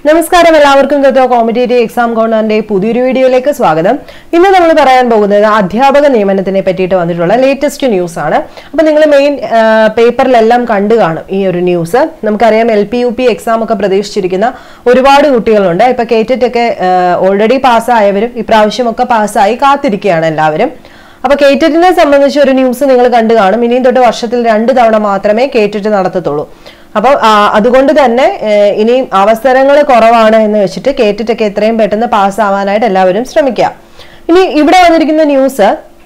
നമസ്കാരം എല്ലാവർക്കും ഗതോ competitive exam കോർണറിന്റെ പുതിയൊരു വീഡിയോയിലേക്ക് സ്വാഗതം ഇന്ന് നമ്മൾ പറയാൻ പോകുന്നത് അധ്യാപക നിയമനത്തിനെ പറ്റിയിട്ട് വന്നിട്ടുള്ള ലേറ്റസ്റ്റ് ന്യൂസ് ആണ് അപ്പൊ നിങ്ങൾ മെയിൻ പേപ്പറിലെല്ലാം കണ്ടു കാണും ഈ ഒരു ന്യൂസ് നമുക്കറിയാം L P U P exam ഒക്കെ പ്രതീക്ഷിച്ചിരിക്കുന്ന ഒരുപാട് കുട്ടികളുണ്ട് ഇപ്പൊ കേറ്ററ്റ് ഒക്കെ ഓൾറെഡി പാസ്സായവരും ഇപ്രാവശ്യമൊക്കെ പാസ്സായി കാത്തിരിക്കുകയാണ് എല്ലാവരും അപ്പൊ കേറ്ററ്റിനെ സംബന്ധിച്ച് ഒരു ന്യൂസ് നിങ്ങൾ കണ്ടു കാണും ഇനിയും തൊട്ട് വർഷത്തിൽ രണ്ട് തവണ മാത്രമേ കേറ്ററ്റ് നടത്തത്തുള്ളൂ അപ്പോൾ അതുകൊണ്ട് തന്നെ ഏഹ്, ഇനിയും അവസരങ്ങൾ കുറവാണ് എന്ന് വെച്ചിട്ട് കേട്ടിട്ടൊക്കെ എത്രയും പെട്ടെന്ന് പാസ്സാവാനായിട്ട് എല്ലാവരും ശ്രമിക്കുക ഇനി ഇവിടെ വന്നിരിക്കുന്ന ന്യൂസ്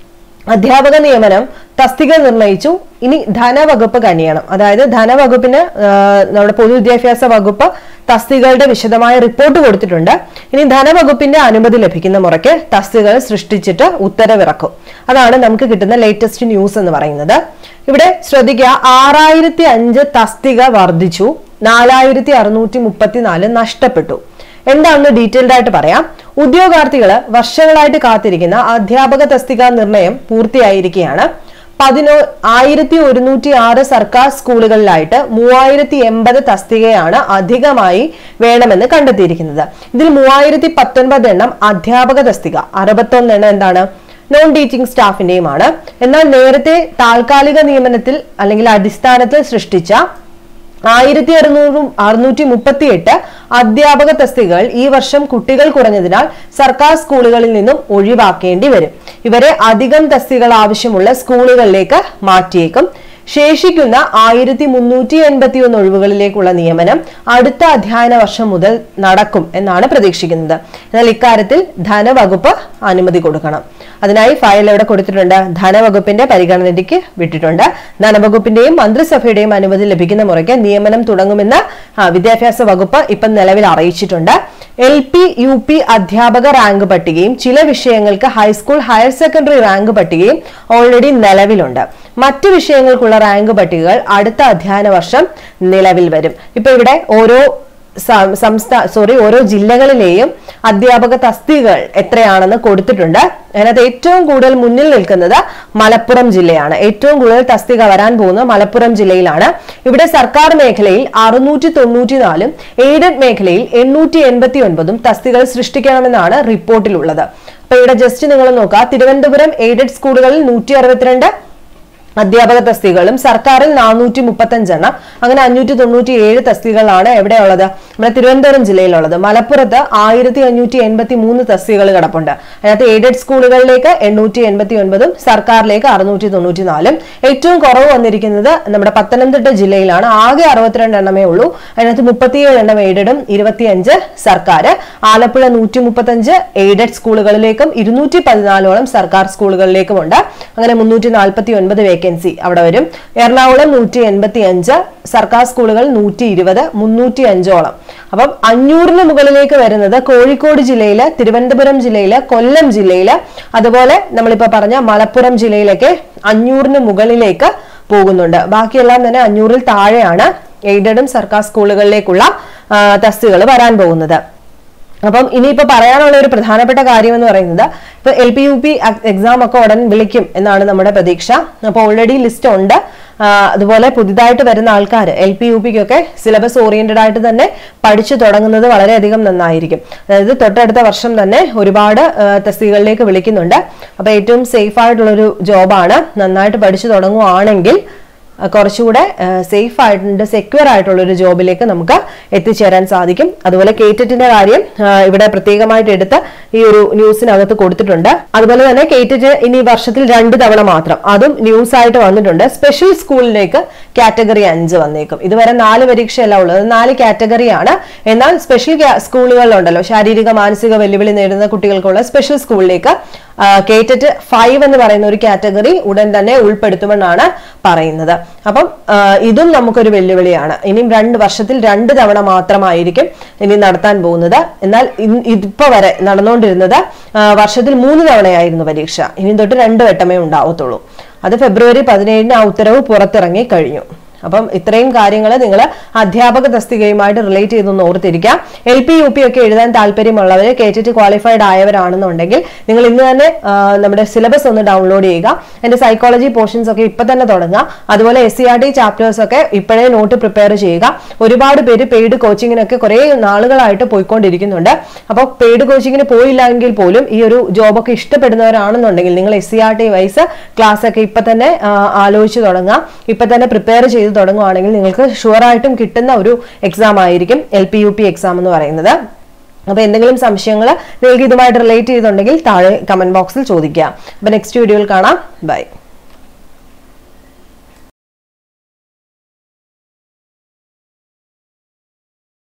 അധ്യാപക നിയമനം തസ്തിക നിർണയിച്ചു ഇനി ധനവകുപ്പ് കനിയണം അതായത് ധനവകുപ്പിന് ആ, നമ്മുടെ പൊതുവിദ്യാഭ്യാസ വകുപ്പ് തസ്തികകളുടെ വിശദമായ റിപ്പോർട്ട് കൊടുത്തിട്ടുണ്ട് ഇനി ധനവകുപ്പിന്റെ അനുമതി ലഭിക്കുന്ന മുറയ്ക്ക് തസ്തികകൾ സൃഷ്ടിച്ചിട്ട് ഉത്തരവിറക്കും അതാണ് നമുക്ക് കിട്ടുന്ന ലേറ്റസ്റ്റ് ന്യൂസ് എന്ന് പറയുന്നത് ഇവിടെ ശ്രദ്ധിക്കുക ആറായിരത്തി അഞ്ച് തസ്തിക വർദ്ധിച്ചു നാലായിരത്തി അറുന്നൂറ്റി മുപ്പത്തിനാല് നഷ്ടപ്പെട്ടു എന്താണെന്ന് ഡീറ്റെയിൽഡ് ആയിട്ട് പറയാം ഉദ്യോഗാർത്ഥികള് വർഷങ്ങളായിട്ട് കാത്തിരിക്കുന്ന അധ്യാപക തസ്തിക നിർണയം പൂർത്തിയായിരിക്കുകയാണ് പതിനോ ആയിരത്തി ഒരുന്നൂറ്റി ആറ് സർക്കാർ സ്കൂളുകളിലായിട്ട് മൂവായിരത്തി എൺപത് തസ്തികയാണ് അധികമായി വേണമെന്ന് കണ്ടെത്തിയിരിക്കുന്നത് ഇതിൽ മൂവായിരത്തി പത്തൊൻപത് എണ്ണം അധ്യാപക തസ്തിക അറുപത്തൊന്ന് എണ്ണം എന്താണ് നോൺ ടീച്ചിങ് സ്റ്റാഫിന്റെയുമാണ് എന്നാൽ നേരത്തെ താൽക്കാലിക നിയമനത്തിൽ അല്ലെങ്കിൽ അടിസ്ഥാനത്തിൽ സൃഷ്ടിച്ച ആയിരത്തി അറുന്നൂറും അറുന്നൂറ്റി മുപ്പത്തി എട്ട് അധ്യാപക തസ്തികകൾ ഈ വർഷം കുട്ടികൾ കുറഞ്ഞതിനാൽ സർക്കാർ സ്കൂളുകളിൽ നിന്നും ഒഴിവാക്കേണ്ടി വരും ഇവരെ അധികം തസ്തികൾ ആവശ്യമുള്ള സ്കൂളുകളിലേക്ക് മാറ്റിയേക്കും ശേഷിക്കുന്ന ആയിരത്തി മുന്നൂറ്റി എൺപത്തി ഒന്ന് ഒഴിവുകളിലേക്കുള്ള നിയമനം അടുത്ത അധ്യയന വർഷം മുതൽ നടക്കും എന്നാണ് പ്രതീക്ഷിക്കുന്നത് എന്നാൽ ഇക്കാര്യത്തിൽ ധനവകുപ്പ് അനുമതി കൊടുക്കണം അതിനായി ഫയൽ എവിടെ കൊടുത്തിട്ടുണ്ട് ധനവകുപ്പിന്റെ പരിഗണനയ്ക്ക് വിട്ടിട്ടുണ്ട് ധനവകുപ്പിന്റെയും മന്ത്രിസഭയുടെയും അനുമതി ലഭിക്കുന്ന മുറയ്ക്ക് നിയമനം തുടങ്ങുമെന്ന് ആ, വിദ്യാഭ്യാസ വകുപ്പ് ഇപ്പം നിലവിൽ അറിയിച്ചിട്ടുണ്ട് എൽ പി യു പി അധ്യാപക റാങ്ക് പട്ടികയും ചില വിഷയങ്ങൾക്ക് ഹൈസ്കൂൾ ഹയർ സെക്കൻഡറി റാങ്ക് പട്ടികയും ഓൾറെഡി നിലവിലുണ്ട് മറ്റു വിഷയങ്ങൾക്കുള്ള റാങ്ക് പട്ടികകൾ അടുത്ത അധ്യയന വർഷം നിലവിൽ വരും ഇപ്പൊ ഇവിടെ ഓരോ സംസ്ഥാന സോറി ഓരോ ജില്ലകളിലെയും അധ്യാപക തസ്തികകൾ എത്രയാണെന്ന് കൊടുത്തിട്ടുണ്ട് അതിനകത്ത് ഏറ്റവും കൂടുതൽ മുന്നിൽ നിൽക്കുന്നത് മലപ്പുറം ജില്ലയാണ് ഏറ്റവും കൂടുതൽ തസ്തിക വരാൻ പോകുന്നത് മലപ്പുറം ജില്ലയിലാണ് ഇവിടെ സർക്കാർ മേഖലയിൽ അറുന്നൂറ്റി തൊണ്ണൂറ്റിനാലും എയ്ഡഡ് മേഖലയിൽ എണ്ണൂറ്റി എൺപത്തി ഒൻപതും തസ്തികകൾ സൃഷ്ടിക്കണമെന്നാണ് റിപ്പോർട്ടിലുള്ളത് അപ്പൊ ഇവിടെ ജസ്റ്റ് നിങ്ങൾ നോക്കുക തിരുവനന്തപുരം എയ്ഡഡ് സ്കൂളുകളിൽ നൂറ്റി അറുപത്തിരണ്ട് അധ്യാപക തസ്തികകളും സർക്കാരിൽ നാനൂറ്റി മുപ്പത്തഞ്ചെണ്ണം അങ്ങനെ അഞ്ഞൂറ്റി തൊണ്ണൂറ്റി ഏഴ് തസ്തികകളാണ് എവിടെയുള്ളത് നമ്മുടെ തിരുവനന്തപുരം ജില്ലയിലുള്ളത് മലപ്പുറത്ത് ആയിരത്തി അഞ്ഞൂറ്റി എൺപത്തി മൂന്ന് തസ്തികകൾ കിടപ്പുണ്ട് അതിനകത്ത് എയ്ഡഡ് സ്കൂളുകളിലേക്ക് എണ്ണൂറ്റി എൺപത്തി ഒൻപതും സർക്കാരിലേക്ക് അറുന്നൂറ്റി തൊണ്ണൂറ്റി നാലും ഏറ്റവും കുറവ് വന്നിരിക്കുന്നത് നമ്മുടെ പത്തനംതിട്ട ജില്ലയിലാണ് ആകെ അറുപത്തിരണ്ട് എണ്ണമേ ഉള്ളൂ അതിനകത്ത് മുപ്പത്തിയേഴ് എണ്ണം എയ്ഡഡും ഇരുപത്തിയഞ്ച് സർക്കാർ ആലപ്പുഴ നൂറ്റി മുപ്പത്തഞ്ച് എയ്ഡഡ് സ്കൂളുകളിലേക്കും ഇരുന്നൂറ്റി പതിനാലോളം സർക്കാർ സ്കൂളുകളിലേക്കുമുണ്ട് അങ്ങനെ മുന്നൂറ്റി നാൽപ്പത്തി ഒൻപത് വേക്കൻസി അവിടെ വരും എറണാകുളം നൂറ്റി എൺപത്തി അഞ്ച് സർക്കാർ സ്കൂളുകൾ നൂറ്റി ഇരുപത് മുന്നൂറ്റി അഞ്ചോളം അപ്പം അഞ്ഞൂറിന് മുകളിലേക്ക് വരുന്നത് കോഴിക്കോട് ജില്ലയില് തിരുവനന്തപുരം ജില്ലയില് കൊല്ലം ജില്ലയില് അതുപോലെ നമ്മളിപ്പോ പറഞ്ഞ മലപ്പുറം ജില്ലയിലൊക്കെ അഞ്ഞൂറിന് മുകളിലേക്ക് പോകുന്നുണ്ട് ബാക്കിയെല്ലാം തന്നെ അഞ്ഞൂറിൽ താഴെയാണ് എയ്ഡഡും സർക്കാർ സ്കൂളുകളിലേക്കുള്ള തസ്തികൾ വരാൻ പോകുന്നത് അപ്പം ഇനിയിപ്പോ പറയാനുള്ള ഒരു പ്രധാനപ്പെട്ട കാര്യം എന്ന് പറയുന്നത് ഇപ്പൊ L P U P exam ഒക്കെ ഉടൻ വിളിക്കും എന്നാണ് നമ്മുടെ പ്രതീക്ഷ അപ്പൊ ഓൾറെഡി ലിസ്റ്റ് ഉണ്ട് ആ, അതുപോലെ പുതിയതായിട്ട് വരുന്ന ആൾക്കാർ എൽ പി യു പിക്കൊക്കെ സിലബസ് ഓറിയന്റഡ് ആയിട്ട് തന്നെ പഠിച്ചു തുടങ്ങുന്നത് വളരെയധികം നന്നായിരിക്കും അതായത് തൊട്ടടുത്ത വർഷം തന്നെ ഒരുപാട് ആ, തസ്തികകളിലേക്ക് വിളിക്കുന്നുണ്ട് അപ്പൊ ഏറ്റവും സേഫ് ആയിട്ടുള്ളൊരു ജോബാണ് നന്നായിട്ട് പഠിച്ചു തുടങ്ങുവാണെങ്കിൽ അഹ് കുറച്ചുകൂടെ സേഫ് ആയിട്ടുണ്ട് സെക്യൂർ ആയിട്ടുള്ള ഒരു ജോബിലേക്ക് നമുക്ക് എത്തിച്ചേരാൻ സാധിക്കും അതുപോലെ കേറ്ററ്റിന്റെ കാര്യം ആ, ഇവിടെ പ്രത്യേകമായിട്ട് എടുത്ത് ഈ ഒരു ന്യൂസിനകത്ത് കൊടുത്തിട്ടുണ്ട് അതുപോലെ തന്നെ കേറ്ററ്റ് ഇനി വർഷത്തിൽ രണ്ട് തവണ മാത്രം അതും ന്യൂസ് ആയിട്ട് വന്നിട്ടുണ്ട് സ്പെഷ്യൽ സ്കൂളിലേക്ക് കാറ്റഗറി അഞ്ച് വന്നേക്കും ഇതുവരെ നാല് പരീക്ഷയല്ല ഉള്ളത് നാല് കാറ്റഗറിയാണ് എന്നാൽ സ്പെഷ്യൽ സ്കൂളുകളിലുണ്ടല്ലോ ശാരീരിക മാനസിക വെല്ലുവിളി നേരിടുന്ന കുട്ടികൾക്കുള്ള സ്പെഷ്യൽ സ്കൂളിലേക്ക് കേറ്ററ്റ് ഫൈവ് എന്ന് പറയുന്ന ഒരു കാറ്റഗറി ഉടൻ തന്നെ ഉൾപ്പെടുത്തുമെന്നാണ് പറയുന്നത് അപ്പം ആ, ഇതും നമുക്കൊരു വെല്ലുവിളിയാണ് ഇനിയും രണ്ട് വർഷത്തിൽ രണ്ട് തവണ മാത്രമായിരിക്കും ഇനി നടത്താൻ പോകുന്നത് എന്നാൽ ഇൻ- ഇതിപ്പോ വരെ നടന്നുകൊണ്ടിരുന്നത് ആ, വർഷത്തിൽ മൂന്ന് തവണയായിരുന്നു പരീക്ഷ ഇനി തൊട്ട് രണ്ട് വട്ടമേ ഉണ്ടാവത്തുള്ളൂ അത് ഫെബ്രുവരി പതിനേഴിന് ആ ഉത്തരവ് പുറത്തിറങ്ങി കഴിഞ്ഞു അപ്പം ഇത്രയും കാര്യങ്ങൾ നിങ്ങൾ അധ്യാപക തസ്തികയുമായിട്ട് റിലേറ്റ് ചെയ്തൊന്ന് ഓർത്തിരിക്കാം എൽ പി യു പി ഒക്കെ എഴുതാൻ താല്പര്യമുള്ളവർ കെ ടി ടി ക്വാളിഫൈഡ് ആയവരാണെന്നുണ്ടെങ്കിൽ നിങ്ങൾ ഇന്ന് തന്നെ ആ, നമ്മുടെ സിലബസ് ഒന്ന് ഡൗൺലോഡ് ചെയ്യുക എന്റെ സൈക്കോളജി പോർഷൻസ് ഒക്കെ ഇപ്പൊ തന്നെ തുടങ്ങുക അതുപോലെ S C R T chapters ഒക്കെ ഇപ്പോഴേ നോട്ട് പ്രിപ്പയർ ചെയ്യുക ഒരുപാട് പേര് പെയ്ഡ് കോച്ചിങ്ങിനൊക്കെ കുറെ നാളുകളായിട്ട് പോയിക്കൊണ്ടിരിക്കുന്നുണ്ട് അപ്പോൾ പെയ്ഡ് കോച്ചിങ്ങിന് പോയില്ലെങ്കിൽ പോലും ഈ ഒരു ജോബൊക്കെ ഇഷ്ടപ്പെടുന്നവരാണെന്നുണ്ടെങ്കിൽ നിങ്ങൾ S C R T wise class ഒക്കെ ഇപ്പൊ തന്നെ ആ, ആലോചിച്ച് തുടങ്ങുക ഇപ്പൊ തന്നെ പ്രിപ്പയർ ചെയ്ത് തുടങ്ങുവാണെങ്കിൽ നിങ്ങൾക്ക് ഷുവറായിട്ടും കിട്ടുന്ന ഒരു എക്സാം ആയിരിക്കും L P U P exam എന്ന് പറയുന്നത് അപ്പൊ എന്തെങ്കിലും സംശയങ്ങൾ നിങ്ങൾക്ക് ഇതുമായിട്ട് റിലേറ്റ് ചെയ്തിട്ടുണ്ടെങ്കിൽ താഴെ കമന്റ് ബോക്സിൽ ചോദിക്കുക അപ്പൊ നെക്സ്റ്റ് വീഡിയോയിൽ കാണാം ബൈ